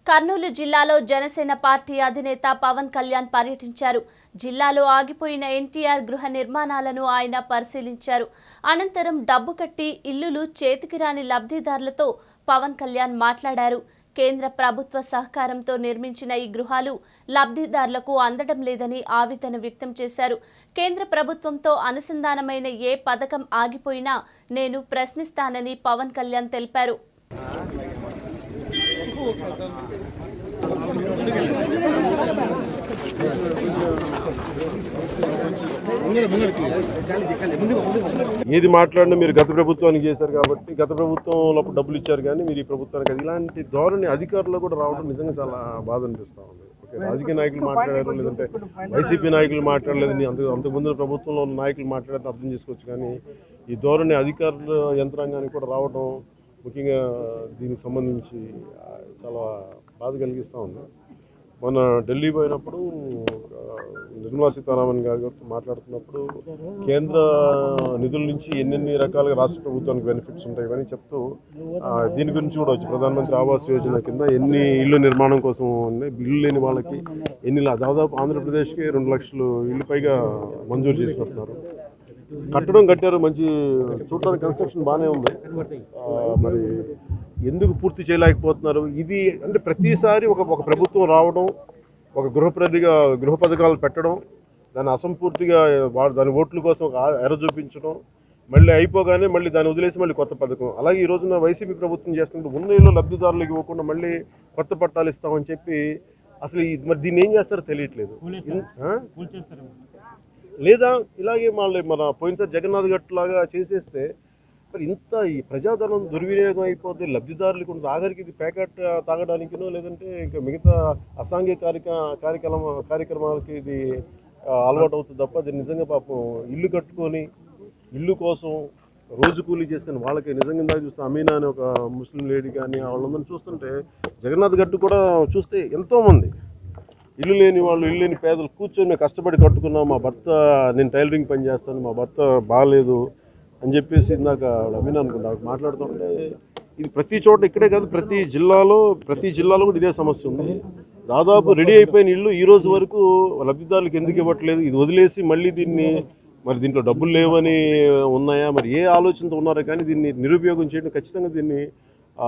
కర్నూలు జిల్లాలో జనసేన పార్టీ అధినేత పవన్ కళ్యాణ్ పర్యటించారు జిల్లాలో ఆగిపోయిన ఎన్టీఆర్ గృహ నిర్మాణాలను ఆయన పరిశీలించారు అనంతరం డబ్బు కట్టి ఇల్లులు చేతికి రాని లబ్ధిదారులతో పవన్ కళ్యాణ్ మాట్లాడారు కేంద్ర ప్రభుత్వ సహకారంతో నిర్మించిన ఈ గృహాలు లబ్ధిదారులకు అందడం లేదని ఆవేదన వ్యక్తం చేశారు కేంద్ర ప్రభుత్వంతో అనుసంధానమైన ఏ పథకం ఆగిపోయినా నేను ప్రశ్నిస్తానని పవన్ కళ్యాణ్ తెలిపారు ఏది మాట్లాడినా మీరు గత ప్రభుత్వానికి చేశారు కాబట్టి గత ప్రభుత్వంలో అప్పుడు డబ్బులు ఇచ్చారు కానీ మీరు ఈ ప్రభుత్వానికి అది ఇలాంటి ధోరణి అధికారులు కూడా రావడం నిజంగా చాలా బాధ అనిపిస్తూ ఉంది ఓకే రాజకీయ నాయకులు మాట్లాడారు లేదంటే వైసీపీ నాయకులు మాట్లాడలేదు అంత అంతకుముందు ప్రభుత్వంలో ఉన్న నాయకులు మాట్లాడారు అర్థం చేసుకోవచ్చు కానీ ఈ ధోరణి అధికారుల యంత్రాంగానికి కూడా రావడం ముఖ్యంగా దీనికి సంబంధించి ఆ, చాలా బాధ కలిగిస్తూ ఉంది మొన్న ఢిల్లీ పోయినప్పుడు ఆ, నిర్మలా సీతారామన్ గారితో మాట్లాడుతున్నప్పుడు కేంద్ర నిధుల నుంచి ఎన్నెన్ని రకాలుగా రాష్ట్ర ప్రభుత్వానికి బెనిఫిట్స్ ఉంటాయి ఇవన్నీ చెప్తూ ఆ, దీని గురించి కూడా వచ్చి ప్రధానమంత్రి ఆవాస్ యోజన కింద ఎన్ని ఇల్లు నిర్మాణం కోసం ఉన్నాయి ఇల్లు లేని వాళ్ళకి ఎన్ని లా- దాదాపు ఆంధ్రప్రదేశ్కి రెండు లక్షలు ఇల్లు పైగా మంజూరు చేసినట్టున్నారు కట్టడం కట్టారు మంచి చూడడానికి కన్స్ట్రక్షన్ బాగానే ఉంది ఆ, మరి ఎందుకు పూర్తి చేయలేకపోతున్నారు ఇది అంటే ప్రతిసారి ఒక ఒక ప్రభుత్వం రావడం ఒక గృహప్రదిగా గృహ పథకాలు పెట్టడం దాన్ని అసంపూర్తిగా వా- దాని ఓట్ల కోసం ఒక ఆ- ఎర చూపించడం మళ్ళీ అయిపోగానే మళ్ళీ దాన్ని వదిలేసి మళ్ళీ కొత్త పథకం అలాగే ఈ రోజున వైసీపీ ప్రభుత్వం చేస్తున్నప్పుడు ఉన్న ఇల్లు లబ్ధిదారులకు ఇవ్వకుండా మళ్ళీ కొత్త పట్టాలు ఇస్తామని చెప్పి అసలు ఈ- మరి దీన్ని ఏం చేస్తారో తెలియట్లేదు ఇన్- ఆ? లేదా ఇలాగే మళ్ళీ మన పోయినసారి జగన్నాథ్ గట్ లాగా చేసేస్తే మరి ఇంత ఈ ప్రజాధనం దుర్వినియోగం అయిపోతే లబ్ధిదారులకు ఉంటుంది ఆఖరికి ఇది ప్యాకెట్ తాగడానికినో లేదంటే ఇంకా మిగతా అసాంఘిక కార్యక కార్యక్రమ కార్యక్రమాలకి ఇది ఆ, అలవాటు అవుతుంది తప్ప అది నిజంగా పాపం ఇల్లు కట్టుకొని ఇల్లు కోసం రోజు కూలీ చేస్తున్న వాళ్ళకి నిజంగా ఇందాక చూస్తే అమీనా అనే ఒక ముస్లిం లేడీ కానీ వాళ్ళందరినీ చూస్తుంటే జగన్నాథ్ గట్టు కూడా చూస్తే ఎంతోమంది ఇల్లు లేని వాళ్ళు ఇల్లు లేని పేదలు కూర్చొని మేము కష్టపడి కట్టుకున్నాం మా భర్త నేను టైలరింగ్ పని చేస్తాను మా భర్త బాగాలేదు అని చెప్పేసి ఇందాక అమీన్ అనుకుంటా ఆవిడ మాట్లాడుతుంటే ఇది ప్రతి చోట ఇక్కడే కాదు ప్రతి జిల్లాలో ప్రతి జిల్లాలో కూడా ఇదే సమస్య ఉంది దాదాపు రెడీ అయిపోయిన ఇల్లు ఈ రోజు వరకు లబ్ధిదారులకు ఎందుకు ఇవ్వట్లేదు ఇది వదిలేసి మళ్ళీ దీన్ని మరి దీంట్లో డబ్బులు లేవని ఉన్నాయా మరి ఏ ఆలోచనతో ఉన్నారో కానీ దీన్ని నిరుపయోగం చేయడం ఖచ్చితంగా దీన్ని ఆ,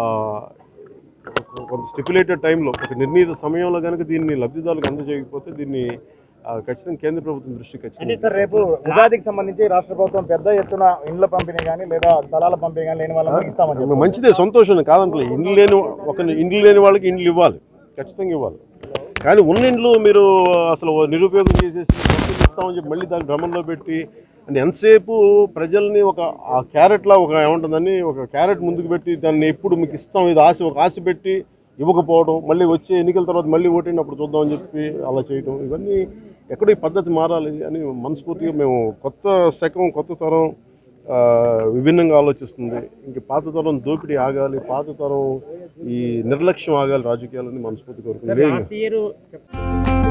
కొంత స్టిపులేటెడ్ టైంలో ఒక నిర్ణీత సమయంలో కనుక దీన్ని లబ్ధిదారులకు అందజేయకపోతే దీన్ని ఆ, ఖచ్చితంగా కేంద్ర ప్రభుత్వం దృష్టి అంటే ఖచ్చితంగా సార్ రేపు ఉగాదికి సంబంధించి రాష్ట్ర ప్రభుత్వం పెద్ద ఎత్తున ఇండ్ల పంపిణీ కానీ లేదా స్థలాల పంపిణీ కానీ లేని వాళ్ళకి ఇస్తామని చెప్పి మంచిదే సంతోషం కాదంటలే ఇండ్లు లేని ఒక ఇండ్లు లేని వాళ్ళకి ఇండ్లు ఇవ్వాలి ఖచ్చితంగా ఇవ్వాలి కానీ ఉన్న ఇండ్లు మీరు అసలు నిరుపయోగం చేసేసి డబ్బులు ఇస్తామని చెప్పి మళ్ళీ దాన్ని భ్రమంలో పెట్టి అంటే ఎంతసేపు ప్రజల్ని ఒక ఆ క్యారెట్లా ఒక ఏముంటుందని ఒక క్యారెట్ ముందుకు పెట్టి దాన్ని ఎప్పుడు మీకు ఇస్తాం ఇది ఆశ ఒక ఆశ పెట్టి ఇవ్వకపోవడం మళ్ళీ వచ్చే ఎన్నికల తర్వాత మళ్ళీ ఓటేయండి అప్పుడు చూద్దామని చెప్పి అలా చేయడం ఇవన్నీ ఎక్కడో ఈ పద్ధతి మారాలి అని మనస్ఫూర్తిగా మేము కొత్త శకం కొత్త తరం ఆ, విభిన్నంగా ఆలోచిస్తుంది ఇంక పాత తరం దోపిడీ ఆగాలి పాత తరం ఈ నిర్లక్ష్యం ఆగాలి రాజకీయాలని మనస్ఫూర్తి కోరుకుంది లాస్ట్ ఇయర్